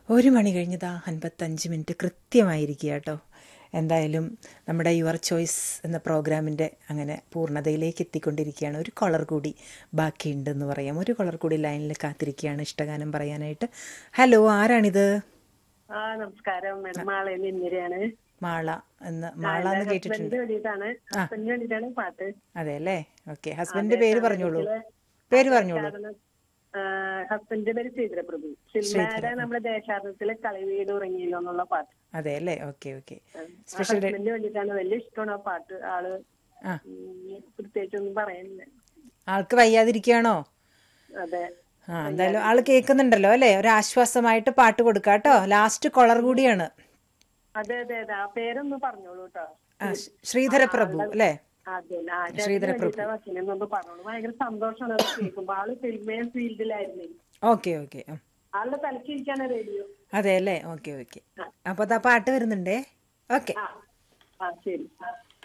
ഒരു മണി കഴിഞ്ഞതാ അൻപത്തഞ്ച് മിനിറ്റ് കൃത്യമായിരിക്കുക കേട്ടോ എന്തായാലും നമ്മുടെ യുവർ ചോയ്സ് എന്ന പ്രോഗ്രാമിൻ്റെ അങ്ങനെ പൂർണ്ണതയിലേക്ക് എത്തിക്കൊണ്ടിരിക്കുകയാണ് ഒരു കളർ കൂടി ബാക്കിയുണ്ടെന്ന് പറയാം ഒരു കളർ കൂടി ലൈനിൽ കാത്തിരിക്കുകയാണ് ഇഷ്ടഗാനം പറയാനായിട്ട് ഹലോ ആരാണിത് ആ നമസ്കാരം മേഡം മാളെ നിന്നിരയാണ് മാള എന്ന് മാള എന്ന് കേട്ടിട്ടുണ്ട് ഹസ്ബൻഡിന് വേണ്ടിയിട്ടാണ് ഹസ്ബൻഡിന് വേണ്ടിയിട്ടാണ് പാട്ട് അതെ അല്ലേ ഓക്കെ ഹസ്ബൻഡിന്റെ പേര് പറഞ്ഞോളൂ പേര് പറഞ്ഞോളൂ ഹസ്ബൻഡിന്റെ പേര് ശ്രീധര പ്രഭു സിനിമയുടെ നമ്മുടെ ദേശാടനത്തിലെ കളിവീട് ഉറങ്ങിയില്ലോ എന്നുള്ള പാട്ട് അതെ അല്ലേ ഓക്കെ ഓക്കെ ഹസ്ബൻഡിന് വേണ്ടിയിട്ടാണ് വലിയ ഇഷ്ടമാണ് ആ പാട്ട് ആള് ആ. ഉം, പ്രത്യേകിച്ചൊന്നും പറയുന്നില്ല ആൾക്ക് വയ്യാതിരിക്കുകയാണോ അതെ ആ എന്തായാലും ആള് കേൾക്കുന്നുണ്ടല്ലോ അല്ലേ ഒരു ആശ്വാസമായിട്ട് പാട്ട് കൊടുക്കാം കേട്ടോ ലാസ്റ്റ് കൊളർ കൂടിയാണ് അതെ അതെ അതെ ആ പേരൊന്ന് പറഞ്ഞോളൂ കേട്ടോ ആ, ശ്രീ- ശ്രീധര പ്രഭു അല്ലേ അതെ ആ ചേട്ടന് വേണ്ടിയിട്ടാ വക്കീലെന്നൊന്ന് പറഞ്ഞോളൂ ഭയങ്കര സന്തോഷമാണ് അത് കേൾക്കുമ്പോ ആള് ഫിൽമേം ഫീൽഡിലായിരുന്നേ ഓക്കെ ഓക്കെ ആളുടെ തലക്കിരിക്കാണ് റേഡിയോ അതെ അല്ലേ ഓക്കെ ഓക്കെ അപ്പോൾ അതാ പാട്ട് വരുന്നുണ്ടേ ഓക്കെ ആ ആ ശരി